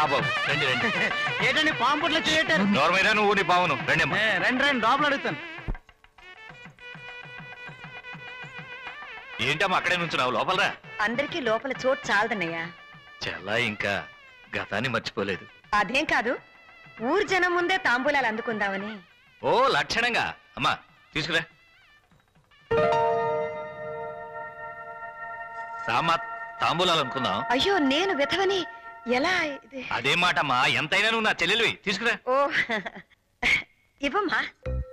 బాబు రండి రండి ఏంటండి పాంపుట్లో చేయటారు నోర్మైనా నువ్వు నీ బావును రండి అమ్మా రండి రండి లోపల అడుగుతాను ఏంటమ్మా అక్కడే నుంచున్నావు లోపలరా అందరికీ లోపల చోటు చాలదన్నయ్యా చాలా ఇంకా గతాన్ని మర్చిపోలేదు అదేం కాదు ఊరు జనం ముందే తాంబూలాలు అందుకుందామని ఓ లక్షణంగా అమ్మా తీసుకురా రామా తాంబూలాలు అనుకుందాం అయ్యో నేను విధవని ఎలా ఇది అదే మాటమ్మా ఎంతైనా నువ్వు నా చెల్లెలివి తీసుకురా ఓ ఇవ్వమ్మా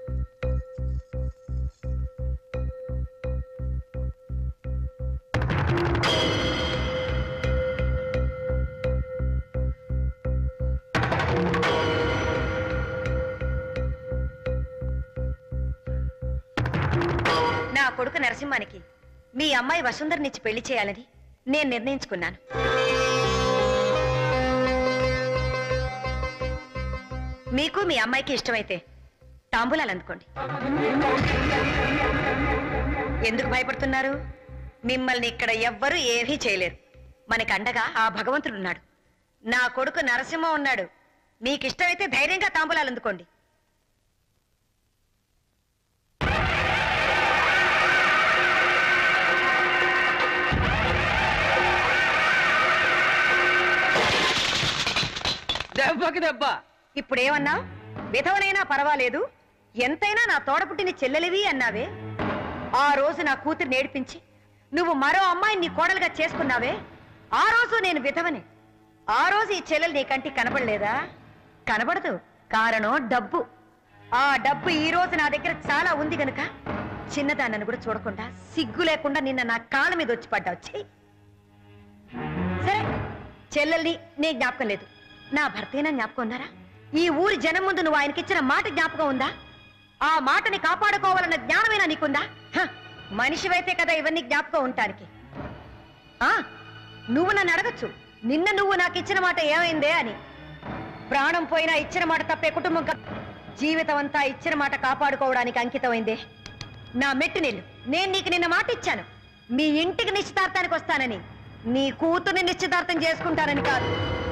నా కొడుకు నరసింహానికి మీ అమ్మాయి వసుంధరనిచ్చి పెళ్లి చేయాలని నేను నిర్ణయించుకున్నాను మీకు మీ అమ్మాయికి ఇష్టమైతే తాంబూలాలు అందుకోండి ఎందుకు భయపడుతున్నారు మిమ్మల్ని ఇక్కడ ఎవ్వరూ ఏమీ చేయలేరు మనకి అండగా ఆ భగవంతుడు ఉన్నాడు నా కొడుకు నరసింహ ఉన్నాడు మీకు ఇష్టమైతే ధైర్యంగా తాంబూలాలు అందుకోండి దెబ్బకి దెబ్బ ఇప్పుడేమన్నా విధవనైనా పర్వాలేదు ఎంతైనా నా తోడపుట్టిన చెల్లెలివి అన్నావే ఆ రోజు నా కూతురు నేర్పించి నువ్వు మరో అమ్మాయిని నీ కోడలుగా చేసుకున్నావే ఆ రోజు నేను విధవనే ఆ రోజు ఈ చెల్లెలు నీ కంటికి కనబడలేదా కనబడదు కారణం డబ్బు ఆ డబ్బు ఈ రోజు నా దగ్గర చాలా ఉంది గనుక చిన్నదాన్నను కూడా చూడకుండా సిగ్గు లేకుండా నిన్న నా కాళ్ళ మీద వచ్చి పడ్డావు చెయ్యి సరే చెల్లెల్ని నీ జ్ఞాపకం లేదు నా భర్తేనా జ్ఞాపకం ఉన్నారా ఈ ఊరి జనం ముందు నువ్వు ఆయనకిచ్చిన మాట జ్ఞాపకం ఉందా ఆ మాటని కాపాడుకోవాలన్న జ్ఞానమైనా నీకుందా హ, మనిషివైతే కదా ఇవన్నీ జ్ఞాపకం ఉంటానికి ఆ నువ్వు నన్ను అడగచ్చు నిన్న నువ్వు నాకు ఇచ్చిన మాట ఏమైందే అని ప్రాణం పోయినా ఇచ్చిన మాట తప్పే కుటుంబం కా- జీవితం అంతా ఇచ్చిన మాట కాపాడుకోవడానికి అంకితమైందే నా మెట్టు నీళ్ళు నేను నీకు నిన్న మాట ఇచ్చాను మీ ఇంటికి నిశ్చితార్థానికి వస్తానని నీ కూతుర్ని నిశ్చితార్థం చేసుకుంటానని కాదు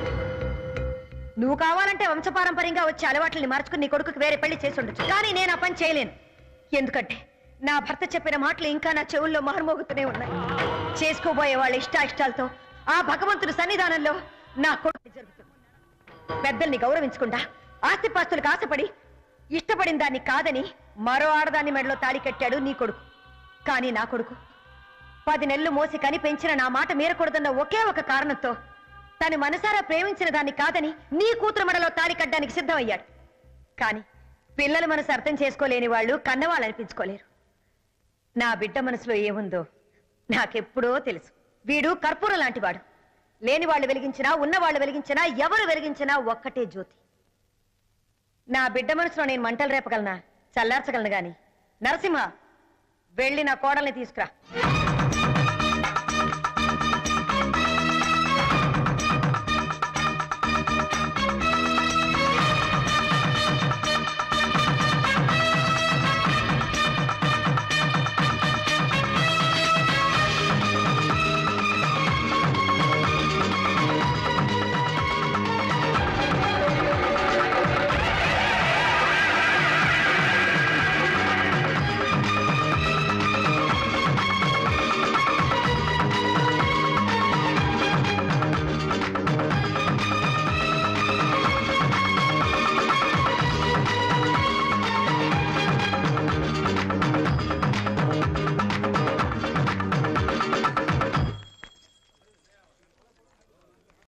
నువ్వు కావాలంటే వంశపారంపర్యంగా వచ్చే అలవాట్లని మార్చుకుని నీ కొడుకుకి వేరే పెళ్లి చేసి ఉండొచ్చు కానీ నేను ఆ పని చేయలేను ఎందుకంటే నా భర్త చెప్పిన మాటలు ఇంకా నా చెవుల్లో మారుమోగుతూనే ఉన్నాయి చేసుకోబోయే వాళ్ళ ఇష్టాయిష్టాలతో ఆ భగవంతుడి సన్నిధానంలో నా కొడుకు జరుగుతుంది పెద్దల్ని గౌరవించకుండా ఆస్తిపాస్తులకు ఆశపడి ఇష్టపడిన దాన్ని కాదని మరో ఆడదాన్ని మెడలో తాళి కట్టాడు నీ కొడుకు కానీ నా కొడుకు పది నెలలు మోసి కని పెంచిన నా మాట మీరకూడదన్న ఒకే ఒక కారణంతో తను మనసారా ప్రేమించిన దాన్ని కాదని నీ కూతురు మెడలో తాళి కట్టడానికి సిద్ధమయ్యాడు కానీ పిల్లల మనసు అర్థం చేసుకోలేని వాళ్ళు కన్నవాళ్ళు అనిపించుకోలేరు నా బిడ్డ మనసులో ఏముందో నాకెప్పుడో తెలుసు వీడు కర్పూరం లాంటివాడు లేని వాళ్ళు వెలిగించినా ఉన్న వాళ్ళు వెలిగించినా ఎవరు వెలిగించినా ఒక్కటే జ్యోతి నా బిడ్డ మనసులో నేను మంటలు రేపగలనా చల్లార్చగలను గాని నరసింహ వెళ్ళి నా కోడల్ని తీసుకురా